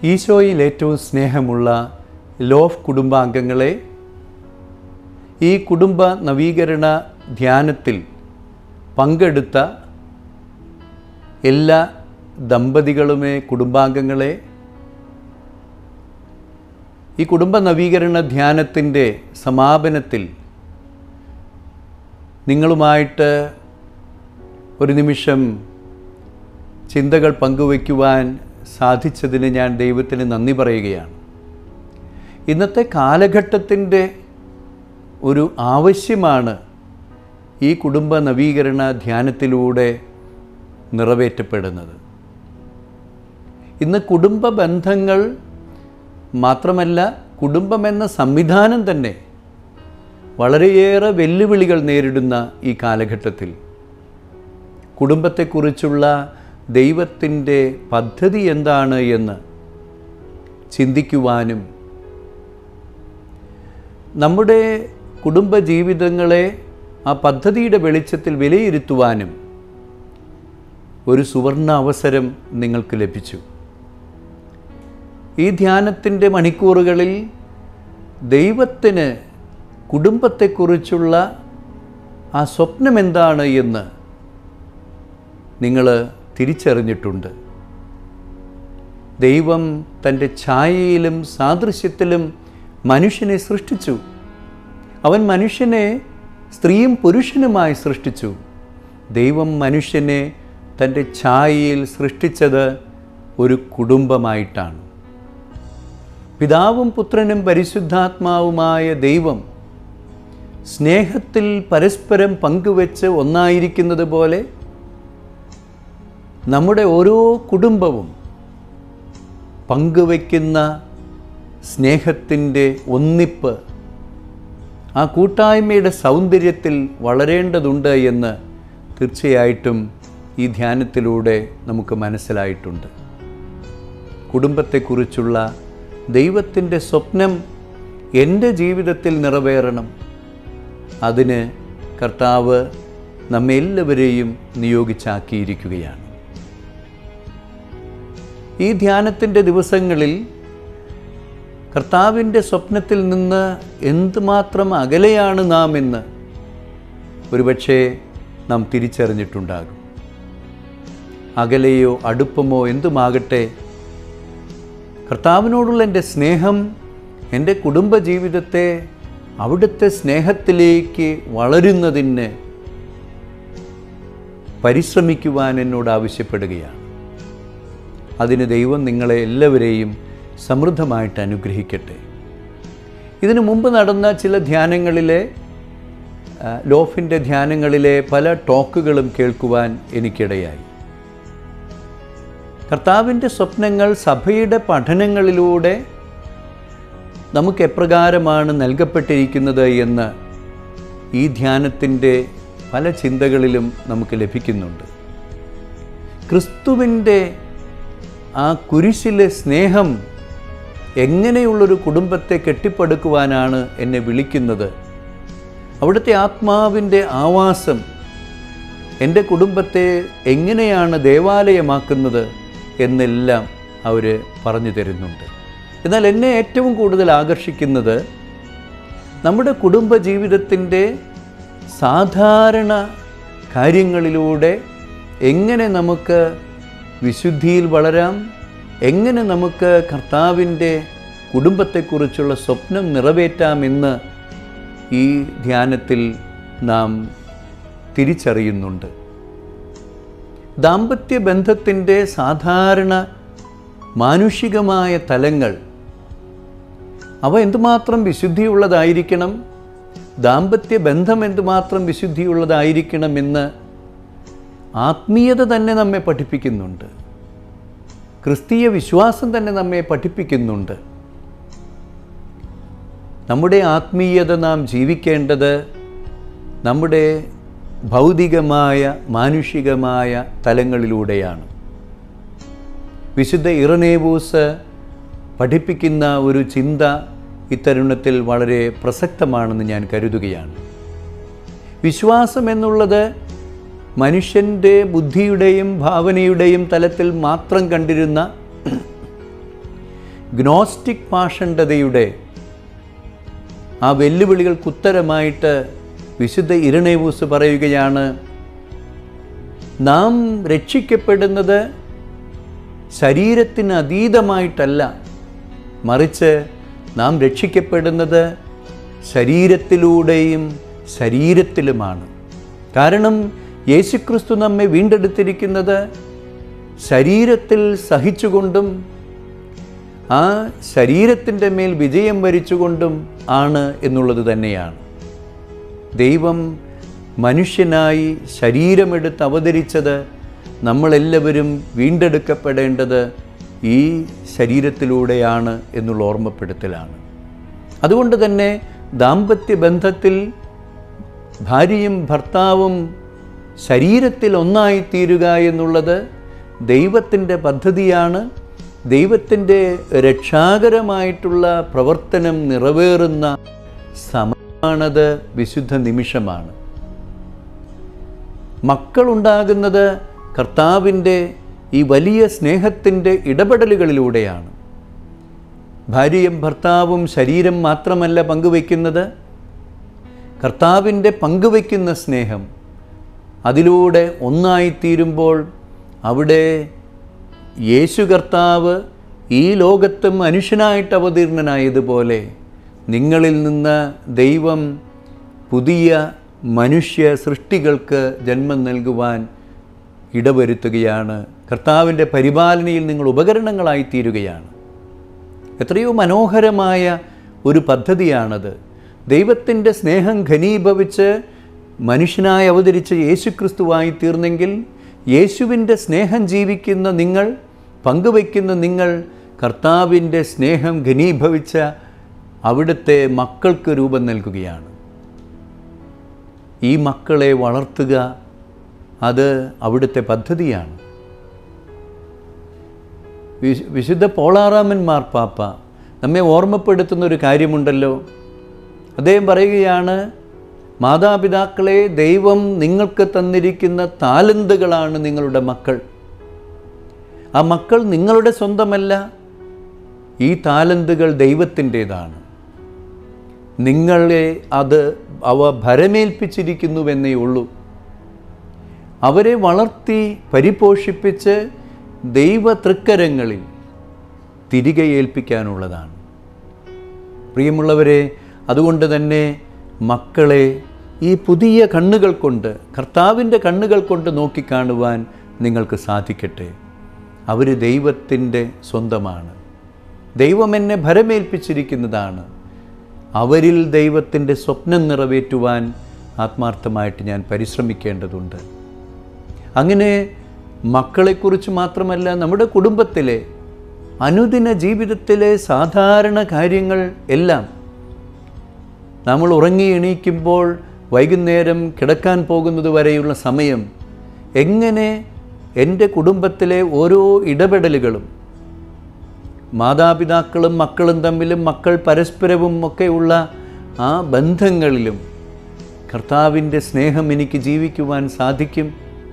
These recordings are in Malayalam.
ഈശോയിൽ ഏറ്റവും സ്നേഹമുള്ള ലോഫ് കുടുംബാംഗങ്ങളെ ഈ കുടുംബ നവീകരണ ധ്യാനത്തിൽ പങ്കെടുത്ത എല്ലാ ദമ്പതികളുമേ കുടുംബാംഗങ്ങളെ ഈ കുടുംബ നവീകരണ ധ്യാനത്തിൻ്റെ സമാപനത്തിൽ നിങ്ങളുമായിട്ട് ഒരു നിമിഷം ചിന്തകൾ പങ്കുവയ്ക്കുവാൻ സാധിച്ചതിന് ഞാൻ ദൈവത്തിന് നന്ദി പറയുകയാണ് ഇന്നത്തെ കാലഘട്ടത്തിൻ്റെ ഒരു ആവശ്യമാണ് ഈ കുടുംബ നവീകരണ ധ്യാനത്തിലൂടെ നിറവേറ്റപ്പെടുന്നത് ഇന്ന് കുടുംബ ബന്ധങ്ങൾ മാത്രമല്ല കുടുംബമെന്ന സംവിധാനം തന്നെ വളരെയേറെ വെല്ലുവിളികൾ നേരിടുന്ന ഈ കാലഘട്ടത്തിൽ കുടുംബത്തെക്കുറിച്ചുള്ള ദൈവത്തിൻ്റെ പദ്ധതി എന്താണ് എന്ന് ചിന്തിക്കുവാനും നമ്മുടെ കുടുംബ ജീവിതങ്ങളെ ആ പദ്ധതിയുടെ വെളിച്ചത്തിൽ വിലയിരുത്തുവാനും ഒരു സുവർണ അവസരം നിങ്ങൾക്ക് ലഭിച്ചു ഈ ധ്യാനത്തിൻ്റെ മണിക്കൂറുകളിൽ ദൈവത്തിന് കുടുംബത്തെക്കുറിച്ചുള്ള ആ സ്വപ്നം എന്താണ് എന്ന് നിങ്ങൾ തിരിച്ചറിഞ്ഞിട്ടുണ്ട് ദൈവം തൻ്റെ ഛായയിലും സാദൃശ്യത്തിലും മനുഷ്യനെ സൃഷ്ടിച്ചു അവൻ മനുഷ്യനെ സ്ത്രീയും പുരുഷനുമായി സൃഷ്ടിച്ചു ദൈവം മനുഷ്യനെ തൻ്റെ ഛായയിൽ സൃഷ്ടിച്ചത് ഒരു കുടുംബമായിട്ടാണ് പിതാവും പുത്രനും പരിശുദ്ധാത്മാവുമായ ദൈവം സ്നേഹത്തിൽ പരസ്പരം പങ്കുവെച്ച് ഒന്നായിരിക്കുന്നത് പോലെ നമ്മുടെ ഓരോ കുടുംബവും പങ്കുവയ്ക്കുന്ന സ്നേഹത്തിൻ്റെ ഒന്നിപ്പ് ആ കൂട്ടായ്മയുടെ സൗന്ദര്യത്തിൽ വളരേണ്ടതുണ്ട് എന്ന് തീർച്ചയായിട്ടും ഈ ധ്യാനത്തിലൂടെ നമുക്ക് മനസ്സിലായിട്ടുണ്ട് കുടുംബത്തെക്കുറിച്ചുള്ള ദൈവത്തിൻ്റെ സ്വപ്നം എൻ്റെ ജീവിതത്തിൽ നിറവേറണം അതിന് കർത്താവ് നമ്മെല്ലാവരെയും നിയോഗിച്ചാക്കിയിരിക്കുകയാണ് ഈ ധ്യാനത്തിൻ്റെ ദിവസങ്ങളിൽ കർത്താവിൻ്റെ സ്വപ്നത്തിൽ നിന്ന് എന്തുമാത്രം അകലെയാണ് നാം എന്ന് ഒരുപക്ഷെ നാം തിരിച്ചറിഞ്ഞിട്ടുണ്ടാകും അകലെയോ അടുപ്പമോ എന്തുമാകട്ടെ കർത്താവിനോടുള്ള എൻ്റെ സ്നേഹം എൻ്റെ കുടുംബജീവിതത്തെ അവിടുത്തെ സ്നേഹത്തിലേക്ക് വളരുന്നതിന് പരിശ്രമിക്കുവാൻ എന്നോട് ആവശ്യപ്പെടുകയാണ് അതിന് ദൈവം നിങ്ങളെ എല്ലാവരെയും സമൃദ്ധമായിട്ട് അനുഗ്രഹിക്കട്ടെ ഇതിനു മുമ്പ് നടന്ന ചില ധ്യാനങ്ങളിലെ ആ, ലോഫിൻ്റെ ധ്യാനങ്ങളിലെ പല ടോക്കുകളും കേൾക്കുവാൻ എനിക്കിടയായി കർത്താവിൻ്റെ സ്വപ്നങ്ങൾ സഭയുടെ പഠനങ്ങളിലൂടെ നമുക്ക് എപ്രകാരമാണ് നൽകപ്പെട്ടിരിക്കുന്നത് എന്ന് ഈ ധ്യാനത്തിൻ്റെ പല ചിന്തകളിലും നമുക്ക് ലഭിക്കുന്നുണ്ട് ക്രിസ്തുവിൻ്റെ ആ കുരിശിലെ സ്നേഹം എങ്ങനെയുള്ളൊരു കുടുംബത്തെ കെട്ടിപ്പടുക്കുവാനാണ് എന്നെ വിളിക്കുന്നത് അവിടുത്തെ ആത്മാവിൻ്റെ ആവാസം എൻ്റെ കുടുംബത്തെ എങ്ങനെയാണ് ദേവാലയമാക്കുന്നത് എന്നെല്ലാം അവർ പറഞ്ഞു തരുന്നുണ്ട് എന്നാൽ എന്നെ ഏറ്റവും കൂടുതൽ ആകർഷിക്കുന്നത് നമ്മുടെ കുടുംബ ജീവിതത്തിൻ്റെ സാധാരണ കാര്യങ്ങളിലൂടെ എങ്ങനെ നമുക്ക് വിശുദ്ധിയിൽ വളരാം എങ്ങനെ നമുക്ക് കർത്താവിൻ്റെ കുടുംബത്തെക്കുറിച്ചുള്ള സ്വപ്നം നിറവേറ്റാമെന്ന് ഈ ധ്യാനത്തിൽ നാം തിരിച്ചറിയുന്നുണ്ട് ദാമ്പത്യ ബന്ധത്തിൻ്റെ സാധാരണ മാനുഷികമായ തലങ്ങൾ അവ എന്തുമാത്രം വിശുദ്ധിയുള്ളതായിരിക്കണം ദാമ്പത്യ ബന്ധം എന്തുമാത്രം വിശുദ്ധിയുള്ളതായിരിക്കണമെന്ന് ആത്മീയത തന്നെ നമ്മെ പഠിപ്പിക്കുന്നുണ്ട് ക്രിസ്തീയ വിശ്വാസം തന്നെ നമ്മെ പഠിപ്പിക്കുന്നുണ്ട് നമ്മുടെ ആത്മീയത നാം ജീവിക്കേണ്ടത് നമ്മുടെ ഭൗതികമായ മാനുഷികമായ തലങ്ങളിലൂടെയാണ് വിശുദ്ധ ഇറനേവൂസ് പഠിപ്പിക്കുന്ന ഒരു ചിന്ത ഇത്തരുണത്തിൽ വളരെ പ്രസക്തമാണെന്ന് ഞാൻ കരുതുകയാണ് വിശ്വാസം എന്നുള്ളത് മനുഷ്യൻ്റെ ബുദ്ധിയുടെയും ഭാവനയുടെയും തലത്തിൽ മാത്രം കണ്ടിരുന്ന ഗ്നോസ്റ്റിക് പാഷണ്ഡതയുടെ ആ വെല്ലുവിളികൾക്ക് ഉത്തരമായിട്ട് വിശുദ്ധ ഇരണേവൂസ് പറയുകയാണ് നാം രക്ഷിക്കപ്പെടുന്നത് ശരീരത്തിന് അതീതമായിട്ടല്ല മറിച്ച് നാം രക്ഷിക്കപ്പെടുന്നത് ശരീരത്തിലൂടെയും ശരീരത്തിലുമാണ് കാരണം യേശുക്രിസ്തു നമ്മെ വീണ്ടെടുത്തിരിക്കുന്നത് ശരീരത്തിൽ സഹിച്ചുകൊണ്ടും ആ ശരീരത്തിൻ്റെ മേൽ വിജയം വരിച്ചുകൊണ്ടും ആണ് എന്നുള്ളത് തന്നെയാണ് ദൈവം മനുഷ്യനായി ശരീരമെടുത്ത് അവതരിച്ചത് നമ്മളെല്ലാവരും വീണ്ടെടുക്കപ്പെടേണ്ടത് ഈ ശരീരത്തിലൂടെയാണ് എന്നുള്ള ഓർമ്മപ്പെടുത്തലാണ് അതുകൊണ്ട് തന്നെ ദാമ്പത്യ ബന്ധത്തിൽ ഭാര്യയും ഭർത്താവും ശരീരത്തിൽ ഒന്നായിത്തീരുക എന്നുള്ളത് ദൈവത്തിൻ്റെ പദ്ധതിയാണ് ദൈവത്തിൻ്റെ രക്ഷാകരമായിട്ടുള്ള പ്രവർത്തനം നിറവേറുന്ന സമയമാണത് വിശുദ്ധ നിമിഷമാണ് മക്കളുണ്ടാകുന്നത് കർത്താവിൻ്റെ ഈ വലിയ സ്നേഹത്തിൻ്റെ ഇടപെടലുകളിലൂടെയാണ് ഭാര്യയും ഭർത്താവും ശരീരം മാത്രമല്ല പങ്കുവയ്ക്കുന്നത് കർത്താവിൻ്റെ പങ്കുവയ്ക്കുന്ന സ്നേഹം അതിലൂടെ ഒന്നായിത്തീരുമ്പോൾ അവിടെ യേശു കർത്താവ് ഈ ലോകത്ത് മനുഷ്യനായിട്ട് അവതീർണനായതുപോലെ നിങ്ങളിൽ നിന്ന് ദൈവം പുതിയ മനുഷ്യ സൃഷ്ടികൾക്ക് ജന്മം നൽകുവാൻ ഇടവരുത്തുകയാണ് കർത്താവിൻ്റെ പരിപാലനയിൽ നിങ്ങൾ ഉപകരണങ്ങളായി തീരുകയാണ് എത്രയോ മനോഹരമായ ഒരു പദ്ധതിയാണത് ദൈവത്തിൻ്റെ സ്നേഹം ഘനീഭവിച്ച് മനുഷ്യനായി അവതരിച്ച യേശുക്രിസ്തുവായി തീർന്നെങ്കിൽ യേശുവിൻ്റെ സ്നേഹം ജീവിക്കുന്ന നിങ്ങൾ പങ്കുവയ്ക്കുന്ന നിങ്ങൾ കർത്താവിൻ്റെ സ്നേഹം ഘനീഭവിച്ച അവിടുത്തെ മക്കൾക്ക് രൂപം നൽകുകയാണ് ഈ മക്കളെ വളർത്തുക അത് അവിടുത്തെ പദ്ധതിയാണ് വിശു- വിശുദ്ധ പോളാറാമൻ മാർപ്പാപ്പ നമ്മെ ഓർമ്മപ്പെടുത്തുന്ന ഒരു കാര്യമുണ്ടല്ലോ അദ്ദേഹം പറയുകയാണ് മാതാപിതാക്കളെ ദൈവം നിങ്ങൾക്ക് തന്നിരിക്കുന്ന താലന്തുകളാണ് നിങ്ങളുടെ മക്കൾ ആ മക്കൾ നിങ്ങളുടെ സ്വന്തമല്ല ഈ താലന്തുകൾ ദൈവത്തിൻ്റേതാണ് നിങ്ങളെ അത് അവ ഭരമേൽപ്പിച്ചിരിക്കുന്നുവെന്നേ ഉള്ളൂ അവരെ വളർത്തി പരിപോഷിപ്പിച്ച് ദൈവ തൃക്കരങ്ങളിൽ തിരികെ ഏൽപ്പിക്കാനുള്ളതാണ് പ്രിയമുള്ളവരെ അതുകൊണ്ട് തന്നെ മക്കളെ ഈ പുതിയ കണ്ണുകൾ കൊണ്ട് കർത്താവിൻ്റെ കണ്ണുകൾ കൊണ്ട് നോക്കിക്കാണുവാൻ നിങ്ങൾക്ക് സാധിക്കട്ടെ അവർ ദൈവത്തിൻ്റെ സ്വന്തമാണ് ദൈവം എന്നെ ഭരമേൽപ്പിച്ചിരിക്കുന്നതാണ് അവരിൽ ദൈവത്തിൻ്റെ സ്വപ്നം നിറവേറ്റുവാൻ ആത്മാർത്ഥമായിട്ട് ഞാൻ പരിശ്രമിക്കേണ്ടതുണ്ട് അങ്ങനെ മക്കളെക്കുറിച്ച് മാത്രമല്ല നമ്മുടെ കുടുംബത്തിലെ അനുദിന ജീവിതത്തിലെ സാധാരണ കാര്യങ്ങൾ എല്ലാം നമ്മൾ ഉറങ്ങി എണീക്കുമ്പോൾ വൈകുന്നേരം കിടക്കാൻ പോകുന്നത് വരെയുള്ള സമയം എങ്ങനെ എൻ്റെ കുടുംബത്തിലെ ഓരോ ഇടപെടലുകളും മാതാപിതാക്കളും മക്കളും തമ്മിലും മക്കൾ പരസ്പരവും ഒക്കെയുള്ള ആ ബന്ധങ്ങളിലും കർത്താവിൻ്റെ സ്നേഹം എനിക്ക് ജീവിക്കുവാൻ സാധിക്കും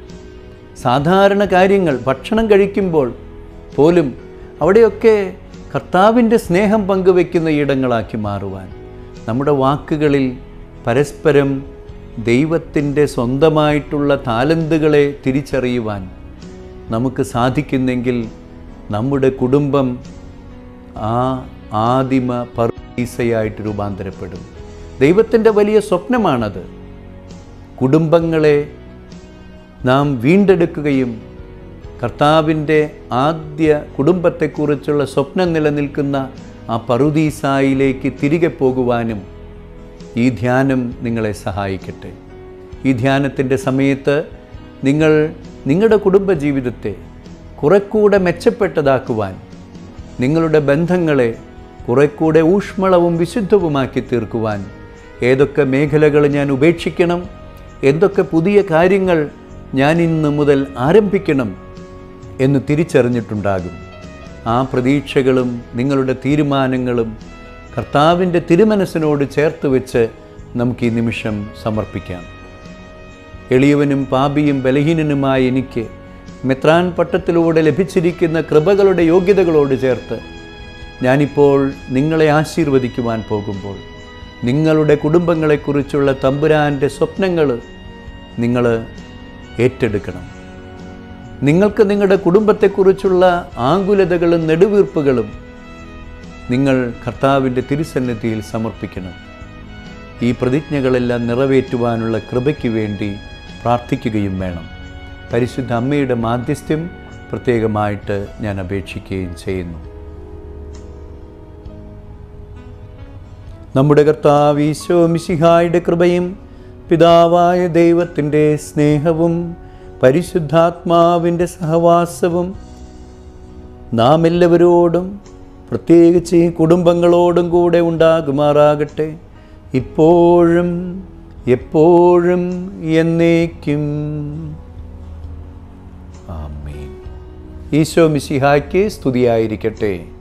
സാധാരണ കാര്യങ്ങൾ ഭക്ഷണം കഴിക്കുമ്പോൾ പോലും അവിടെയൊക്കെ കർത്താവിൻ്റെ സ്നേഹം പങ്കുവെക്കുന്ന ഇടങ്ങളാക്കി മാറുവാൻ നമ്മുടെ വാക്കുകളിൽ പരസ്പരം ദൈവത്തിൻ്റെ സ്വന്തമായിട്ടുള്ള താലന്തുകളെ തിരിച്ചറിയുവാൻ നമുക്ക് സാധിക്കുന്നെങ്കിൽ നമ്മുടെ കുടുംബം ആ ആദിമ പർവീസയായിട്ട് രൂപാന്തരപ്പെടും ദൈവത്തിൻ്റെ വലിയ സ്വപ്നമാണത് കുടുംബങ്ങളെ നാം വീണ്ടെടുക്കുകയും കർത്താവിൻ്റെ ആദ്യ കുടുംബത്തെക്കുറിച്ചുള്ള സ്വപ്നം നിലനിൽക്കുന്ന ആ പറുദീസായിലേക്ക് തിരികെ പോകുവാനും ഈ ധ്യാനം നിങ്ങളെ സഹായിക്കട്ടെ ഈ ധ്യാനത്തിൻ്റെ സമയത്ത് നിങ്ങൾ നിങ്ങളുടെ കുടുംബജീവിതത്തെ കുറെക്കൂടെ മെച്ചപ്പെട്ടതാക്കുവാൻ നിങ്ങളുടെ ബന്ധങ്ങളെ കുറെക്കൂടെ ഊഷ്മളവും വിശുദ്ധവുമാക്കി തീർക്കുവാൻ ഏതൊക്കെ മേഖലകൾ ഞാൻ ഉപേക്ഷിക്കണം എന്തൊക്കെ പുതിയ കാര്യങ്ങൾ ഞാൻ ഇന്ന് മുതൽ ആരംഭിക്കണം എന്ന് തിരിച്ചറിഞ്ഞിട്ടുണ്ടാകും ആ പ്രതീക്ഷകളും നിങ്ങളുടെ തീരുമാനങ്ങളും കർത്താവിൻ്റെ തിരുമനസ്സിനോട് ചേർത്ത് വെച്ച് നമുക്ക് ഈ നിമിഷം സമർപ്പിക്കാം എളിയവനും പാപിയും ബലഹീനനുമായ എനിക്ക് മെത്രാൻ പട്ടത്തിലൂടെ ലഭിച്ചിരിക്കുന്ന കൃപകളുടെ യോഗ്യതകളോട് ചേർത്ത് ഞാനിപ്പോൾ നിങ്ങളെ ആശീർവദിക്കുവാൻ പോകുമ്പോൾ നിങ്ങളുടെ കുടുംബങ്ങളെക്കുറിച്ചുള്ള തമ്പുരാൻ്റെ സ്വപ്നങ്ങൾ നിങ്ങൾ ഏറ്റെടുക്കണം നിങ്ങൾക്ക് നിങ്ങളുടെ കുടുംബത്തെക്കുറിച്ചുള്ള ആകുലതകളും നെടുവീർപ്പുകളും നിങ്ങൾ കർത്താവിൻ്റെ തിരുസന്നിധിയിൽ സമർപ്പിക്കണം ഈ പ്രതിജ്ഞകളെല്ലാം നിറവേറ്റുവാനുള്ള കൃപയ്ക്ക് വേണ്ടി പ്രാർത്ഥിക്കുകയും വേണം പരിശുദ്ധ അമ്മയുടെ മാധ്യസ്ഥ്യം പ്രത്യേകമായിട്ട് ഞാൻ അപേക്ഷിക്കുകയും ചെയ്യുന്നു നമ്മുടെ കർത്താവ് ഈശോ മിശിഹായുടെ കൃപയും പിതാവായ ദൈവത്തിൻ്റെ സ്നേഹവും പരിശുദ്ധാത്മാവിൻ്റെ സഹവാസവും നാം എല്ലാവരോടും പ്രത്യേകിച്ച് ഈ കുടുംബങ്ങളോടും കൂടെ ഉണ്ടാകുമാറാകട്ടെ ഇപ്പോഴും എപ്പോഴും എന്നേക്കും ആമേൻ ഈശോ മിശിഹായ്ക്ക് സ്തുതിയായിരിക്കട്ടെ